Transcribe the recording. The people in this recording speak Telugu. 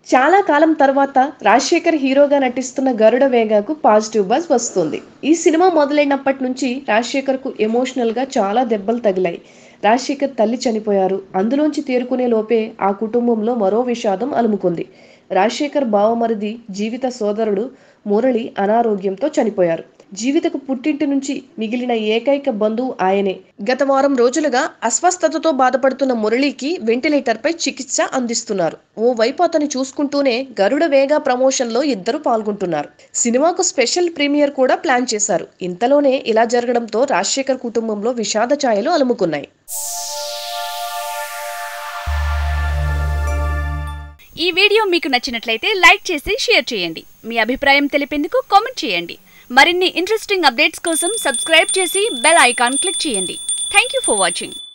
చాలా కాలం తర్వాత రాజశేఖర్ హీరోగా నటిస్తున్న గరుడ వేగాకు పాజిటివ్ బజ్ వస్తుంది ఈ సినిమా మొదలైనప్పటి నుంచి రాజశేఖర్కు ఎమోషనల్గా చాలా దెబ్బలు తగిలాయి రాజశేఖర్ తల్లి చనిపోయారు అందులోంచి తేరుకునే లోపే ఆ కుటుంబంలో మరో విషాదం అలుముకుంది రాజశేఖర్ బావమరిది జీవిత సోదరుడు మురళి అనారోగ్యంతో చనిపోయారు జీవితకు పుట్టింటి నుంచి మిగిలిన ఏకైక బంధువు ఆయనే గత వారం రోజులుగా అస్వస్థతతో బాధపడుతున్న మురళికి వెంటిలేటర్పై చికిత్స అందిస్తున్నారు ఓ వైపు అతను చూసుకుంటూనే గరుడ వేగ ప్రమోషన్లో ఇద్దరు పాల్గొంటున్నారు సినిమాకు స్పెషల్ ప్రీమియర్ కూడా ప్లాన్ చేశారు ఇంతలోనే ఇలా జరగడంతో రాజశేఖర్ కుటుంబంలో విషాద ఛాయలు అలుముకున్నాయి ఈ వీడియో మీకు నచ్చినట్లయితే లైక్ చేసి షేర్ చేయండి మీ అభిప్రాయం తెలిపేందుకు కామెంట్ చేయండి మరిన్ని ఇంట్రెస్టింగ్ అప్డేట్స్ కోసం సబ్స్క్రైబ్ చేసి బెల్ ఐకాన్ క్లిక్ చేయండి థ్యాంక్ యూ ఫర్ వాచింగ్